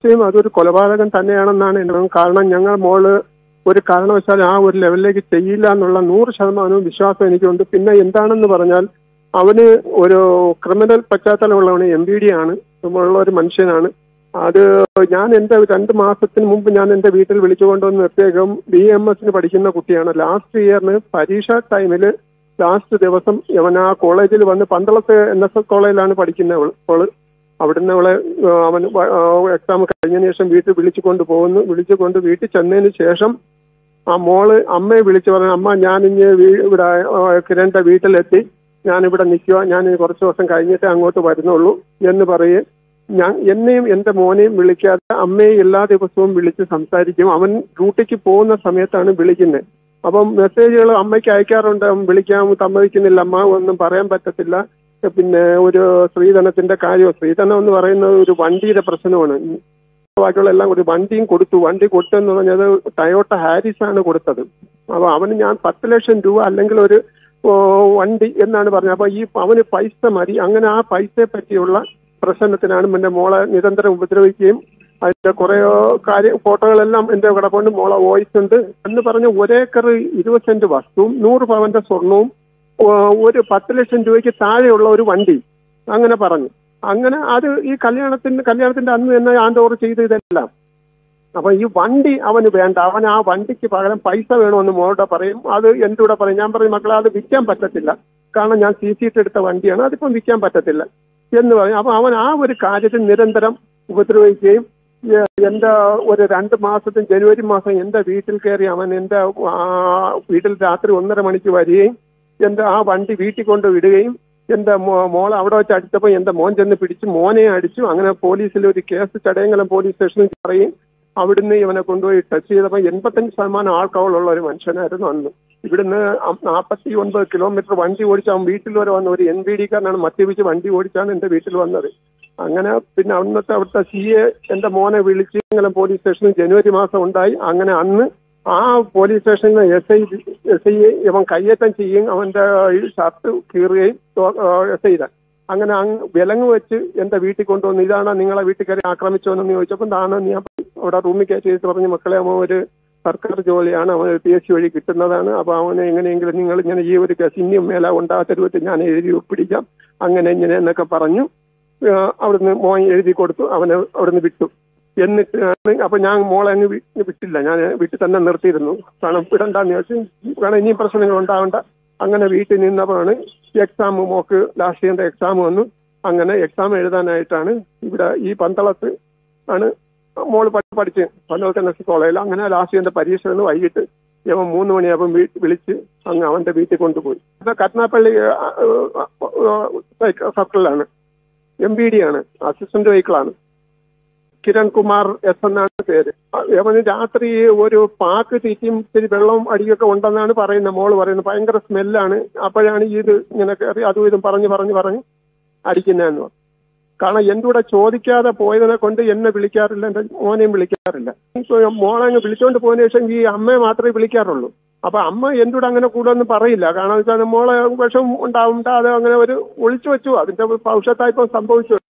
തീർച്ചയായും അതൊരു കൊലപാതകം തന്നെയാണെന്നാണ് എൻ്റെ കാരണം ഞങ്ങൾ മോള് ഒരു കാരണവശാൽ ആ ഒരു ലെവലിലേക്ക് ചെയ്യില്ല എന്നുള്ള നൂറ് ശതമാനവും വിശ്വാസം എനിക്കുണ്ട് പിന്നെ എന്താണെന്ന് പറഞ്ഞാൽ അവന് ഒരു ക്രിമിനൽ പശ്ചാത്തലമുള്ളവന് എം ബി ഡി ആണ് ഉള്ള ഒരു മനുഷ്യനാണ് അത് ഞാൻ എൻ്റെ രണ്ട് മാസത്തിന് മുമ്പ് ഞാൻ എൻ്റെ വീട്ടിൽ വിളിച്ചുകൊണ്ടുവന്ന് നിർത്തിയേക്കും ബി എം എസിന് പഠിക്കുന്ന കുട്ടിയാണ് ലാസ്റ്റ് ഇയറിന് പരീക്ഷ ടൈമിൽ ലാസ്റ്റ് ദിവസം അവൻ ആ കോളേജിൽ വന്ന് പന്തളത്ത് എൻ എസ് എസ് കോളേജിലാണ് പഠിക്കുന്നത് അവൾ അവള് അവിടുന്ന് അവളെ ആ, അവൻ എക്സാം കഴിഞ്ഞതിന് ശേഷം വീട്ടിൽ വിളിച്ചു കൊണ്ട് പോകുന്നു വിളിച്ചു കൊണ്ട് വീട്ടിൽ ചെന്നതിന് ശേഷം ആ മോള് അമ്മയെ വിളിച്ചു പറഞ്ഞു അമ്മ ഞാൻ ഇനി വീ- ഇവിടെ ആ, കിരണിന്റെ വീട്ടിലെത്തി ഞാൻ ഇവിടെ നിൽക്കുക ഞാൻ ഇനി കുറച്ച് ദിവസം കഴിഞ്ഞിട്ട് അങ്ങോട്ട് വരുന്നുള്ളൂ എന്ന് പറയേ ഞാൻ എന്നെയും എന്റെ മോനെയും വിളിക്കാതെ അമ്മയെ എല്ലാ ദിവസവും വിളിച്ച് സംസാരിക്കും അവൻ ഡ്യൂട്ടിക്ക് പോകുന്ന സമയത്താണ് വിളിക്കുന്നത് അപ്പം മെസ്സേജുകൾ അമ്മയ്ക്ക് അയക്കാറുണ്ട് അവൻ വിളിക്കാൻ സമ്മതിക്കുന്നില്ല അമ്മ ഒന്നും പറയാൻ പറ്റത്തില്ല പിന്നെ ഒരു സ്ത്രീധനത്തിന്റെ കാര്യം സ്ത്രീധനം എന്ന് പറയുന്നത് ഒരു വണ്ടിയുടെ പ്രശ്നമാണ് ബാക്കിയുള്ള എല്ലാം ഒരു വണ്ടിയും കൊടുത്തു വണ്ടി കൊടുത്തെന്ന് പറഞ്ഞത് ടയോട്ട ഹാരിസ് ആണ് കൊടുത്തത് അപ്പൊ അവന് ഞാൻ പത്ത് ലക്ഷം രൂപ അല്ലെങ്കിൽ ഒരു ഓ, വണ്ടി എന്നാണ് പറഞ്ഞത് അപ്പൊ ഈ അവന് പൈസ മതി അങ്ങനെ ആ പൈസയെ പറ്റിയുള്ള പ്രശ്നത്തിനാണ് എന്റെ മോളെ നിരന്തരം ഉപദ്രവിക്കുകയും അതിന്റെ കുറെ കാര്യ ഫോട്ടോകളെല്ലാം എന്റെ കിടപ്പുണ്ട് മോളെ വോയിസ് ഉണ്ട് എന്ന് പറഞ്ഞ ഒരേക്കർ ഇരുപത് സെന്റ് വസ്തുവും നൂറ് പവന്റെ സ്വർണവും ഓ, ഒരു പത്ത് ലക്ഷം രൂപയ്ക്ക് താഴെയുള്ള ഒരു വണ്ടി അങ്ങനെ പറഞ്ഞു അങ്ങനെ അത് ഈ കല്യാണത്തിന് കല്യാണത്തിന്റെ അന്ന് തന്നെ ഹാൻഡ് ഓവർ ചെയ്ത് ഇതെല്ലാം അപ്പൊ ഈ വണ്ടി അവന് വേണ്ട അവൻ ആ വണ്ടിക്ക് പകരം പൈസ വേണമെന്ന് മോളുടെ പറയും അത് എന്റെ കൂടെ പറയും ഞാൻ പറയും മക്കളെ അത് വിൽക്കാൻ പറ്റത്തില്ല കാരണം ഞാൻ സി സി എടുത്ത വണ്ടിയാണ് അതിപ്പം വിൽക്കാൻ പറ്റത്തില്ല എന്ന് പറയും അപ്പൊ അവൻ ആ ഒരു കാര്യത്തിൽ നിരന്തരം ഉപദ്രവിക്കുകയും ഏ- എന്റെ ഒരു രണ്ട് മാസത്തിന് ജനുവരി മാസം എന്റെ വീട്ടിൽ കയറി അവൻ എന്റെ ആ, വീട്ടിൽ രാത്രി ഒന്നര മണിക്ക് വരികയും എന്റെ ആ വണ്ടി വീട്ടിൽ കൊണ്ട് വിടുകയും എന്റെ മോ- മോളെ അവിടെ വെച്ച് അടിച്ചപ്പോൾ എന്റെ മോൻ ചെന്ന് പിടിച്ച് മോനെ അടിച്ചു അങ്ങനെ പോലീസിൽ ഒരു കേസ് ചടയങ്കലം പോലീസ് സ്റ്റേഷനിൽ പറയും അവിടുന്ന് ഇവനെ കൊണ്ടുപോയി ടച്ച് ചെയ്തപ്പോൾ എൺപത്തഞ്ച് ശതമാനം ആൾക്കവളുള്ള ഒരു മനുഷ്യനായിരുന്നു അന്ന് ഇവിടുന്ന് നാൽപ്പത്തി ഒൻപത് കിലോമീറ്റർ വണ്ടി ഓടിച്ച് അവൻ വീട്ടിൽ വരെ വന്ന ഒരു എൻ ബി ഡിക്കാരനാണ് മദ്യപിച്ച് വണ്ടി ഓടിച്ചാണ് എന്റെ വീട്ടിൽ വന്നത് അങ്ങനെ പിന്നെ അന്നത്തെ അവിടുത്തെ സി എ എന്റെ മോനെ വിളിച്ച് ഇങ്ങനെ പോലീസ് സ്റ്റേഷനിൽ ജനുവരി മാസം ഉണ്ടായി അങ്ങനെ അന്ന് ആ പോലീസ് സ്റ്റേഷനിൽ എസ് ഐ എസ് ഐ ഇവൻ കയ്യേറ്റം ചെയ്യും അവന്റെ ഈ ഷർട്ട് കീറുകയും എസ് ഐ അങ്ങനെ അങ്ങ് വിലങ്ങ് വെച്ച് എന്റെ വീട്ടിൽ കൊണ്ടുവന്ന് ഇതാണ് നിങ്ങളെ വീട്ടിൽ കയറി ആക്രമിച്ചോന്ന് ചോദിച്ചപ്പോൾ താണോ നീ അവിടെ റൂമിൽ കയറ്റി വെച്ച് പറഞ്ഞു മക്കളെ അവൻ ഒരു സർക്കാർ ജോലിയാണ് അവന് പി എസ് സി വഴി കിട്ടുന്നതാണ് അപ്പൊ അവനെ എങ്ങനെയെങ്കിലും നിങ്ങൾ ഇങ്ങനെ ഈ ഒരു കേസ് ഇനിയും മേല ഉണ്ടാകത്തരുവത്തിൽ ഞാൻ എഴുതി ഒപ്പിടിക്കാം അങ്ങനെ ഇങ്ങനെ എന്നൊക്കെ പറഞ്ഞു ആ, അവിടുന്ന് മോൻ എഴുതി കൊടുത്തു അവനെ അവിടുന്ന് വിട്ടു എന്നിട്ട് ആണ് അപ്പൊ ഞാൻ മോളെ അങ്ങ് വി- വിട്ടില്ല ഞാൻ വീട്ടിൽ തന്നെ നിർത്തിയിരുന്നു കാരണം വിടണ്ടെന്ന് ചോദിച്ചു കാരണം ഇനിയും പ്രശ്നങ്ങൾ ഉണ്ടാവണ്ട അങ്ങനെ വീട്ടിൽ നിന്നപ്പോഴാണ് എക്സാം മോക്ക് ലാസ്റ്റ് ചെയ്യേണ്ട എക്സാം വന്നു അങ്ങനെ എക്സാം എഴുതാനായിട്ടാണ് ഇവിടെ ഈ പന്തളത്ത് ആണ് മോള് പഠി- പഠിച്ച് പന്തളത്ത് എൻ എസ് കോളേജിൽ അങ്ങനെ ലാസ്റ്റ് ചെയ്യേണ്ട പരീക്ഷ വന്ന് വൈകിട്ട് ഇവൻ മൂന്ന് മണിയാകുമ്പോൾ വീ വിളിച്ച് അങ്ങ് അവന്റെ വീട്ടിൽ കൊണ്ടുപോയി ഇത് കരുനാപ്പള്ളി സർക്കിളിലാണ് എം ബി ഡി ആണ് അസിസ്റ്റന്റ് വെഹിക്കിളാണ് കിരൺ കുമാർ എസ് എന്നാണ് പേര് അവന് രാത്രി ഒരു പാക്ക് തീറ്റിയും ഇത്തിരി വെള്ളവും അടിയൊക്കെ ഉണ്ടെന്നാണ് പറയുന്നത് മോള് പറയുന്നത് ഭയങ്കര സ്മെല്ലാണ് അപ്പോഴാണ് ഇത് ഇങ്ങനെ കയറി അതും ഇതും പറഞ്ഞ് പറഞ്ഞ് പറഞ്ഞ് അടിക്കുന്നതെന്ന് പറഞ്ഞു കാരണം എന്റെ കൂടെ ചോദിക്കാതെ പോയതിനെ കൊണ്ട് എന്നെ വിളിക്കാറില്ല എന്റെ മോനെയും വിളിക്കാറില്ല ഇപ്പൊ മോളെ അങ്ങ് വിളിച്ചോണ്ട് പോയതിനു ശേഷം ഈ അമ്മയെ മാത്രമേ വിളിക്കാറുള്ളൂ അപ്പൊ അമ്മ എന്റെ കൂടെ അങ്ങനെ കൂടുതലൊന്നും പറയില്ല കാരണം വെച്ചാൽ മോളെ വിഷം ഉണ്ടാവും അത് അങ്ങനെ ഒരു ഒളിച്ചു വെച്ചു അതിന്റെ ഭവിഷ്യത്തായിപ്പം സംഭവിച്ചു